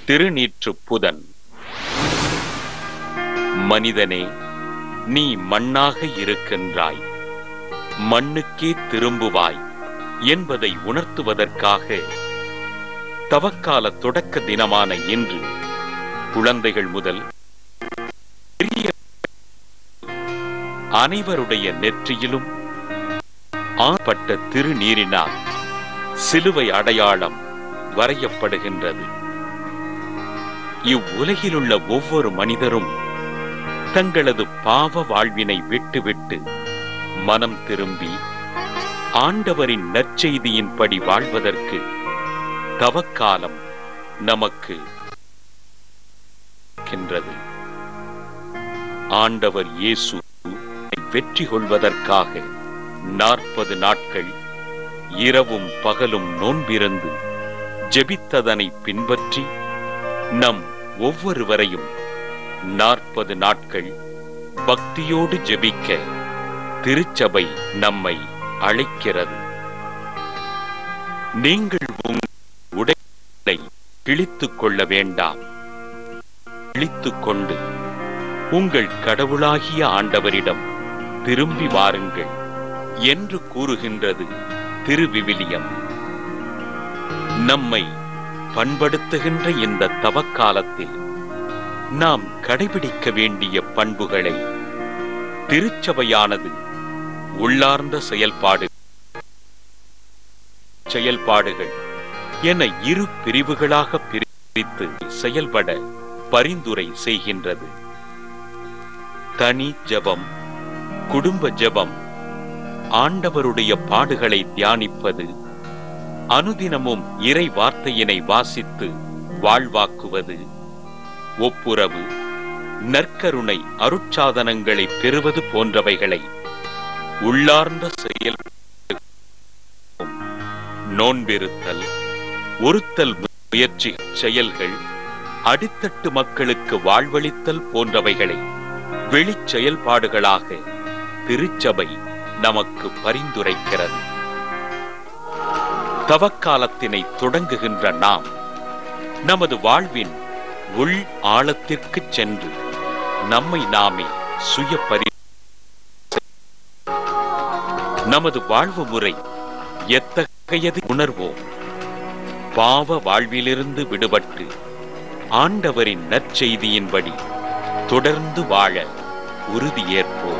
திருநீற்றுப் புதன் மனிதனே நீ மண்ணாக இருக்கின்றாய் மண்ணுக்கே திரும்புவாய் என்பதை உணர்த்துவதற்காக தவக்கால தொடக்க தினமான இன்று குழந்தைகள் முதல் பெரிய அனைவருடைய நெற்றியிலும் ஆப்பட்ட திருநீரினால் சிலுவை அடையாளம் வரையப்படுகின்றது இவ்வுலகிலுள்ள ஒவ்வொரு மனிதரும் தங்களது பாவ வாழ்வினை விட்டுவிட்டு மனம் திரும்பி ஆண்டவரின் நற்செய்தியின்படி வாழ்வதற்கு தவக்காலம் நமக்கு இருக்கின்றது. ஆண்டவர் இயேசு வெற்றி கொள்வதற்காக நாற்பது நாட்கள் இரவும் பகலும் நோன்பிருந்து ஜெபித்ததனை பின்பற்றி நம் ஒவ்வொருவரையும் நாற்பது நாட்கள் பக்தியோடு ஜெபிக்க திருச்சபை நம்மை அழைக்கிறது நீங்கள் உங்கள் உடைகளை கிழித்துக் கொள்ள வேண்டாம் கிழித்துக் கொண்டு உங்கள் கடவுளாகிய ஆண்டவரிடம் திரும்பி வாருங்கள் என்று கூறுகின்றது திருவிவிலியம் நம்மை பண்படுத்துகின்ற இந்த தவக்காலத்தில் நாம் கடைபிடிக்க வேண்டிய பண்புகளை திருச்சபையானது உள்ளார்ந்த செயல்பாடு செயல்பாடுகள் என இரு பிரிவுகளாக பிரித்து செயல்பட பரிந்துரை செய்கின்றது தனி ஜெபம் குடும்ப ஜெபம் ஆண்டவருடைய பாடுகளை தியானிப்பது அனுதினமும் இறை வார்த்தையினை வாசித்து வாழ்வாக்குவது ஒப்புரவு நற்கருணை அருட்சாதனங்களை பெறுவது போன்றவைகளை உள்ளார்ந்த செயல் நோன்பிருத்தல் ஒருத்தல் முயற்சி செயல்கள் அடித்தட்டு மக்களுக்கு வாழ்வளித்தல் போன்றவைகளை வெளிச் செயல்பாடுகளாக திருச்சபை நமக்கு பரிந்துரைக்கிறது தவக்காலத்தினை தொடங்குகின்ற நாம் நமது வாழ்வின் உள் ஆழத்திற்கு சென்று நம்மை நாமே சுய பரி நமது வாழ்வு முறை எத்தகையது உணர்வோம் பாவ வாழ்விலிருந்து விடுபட்டு ஆண்டவரின் நற்செய்தியின்படி தொடர்ந்து வாழ உறுதியேற்போம்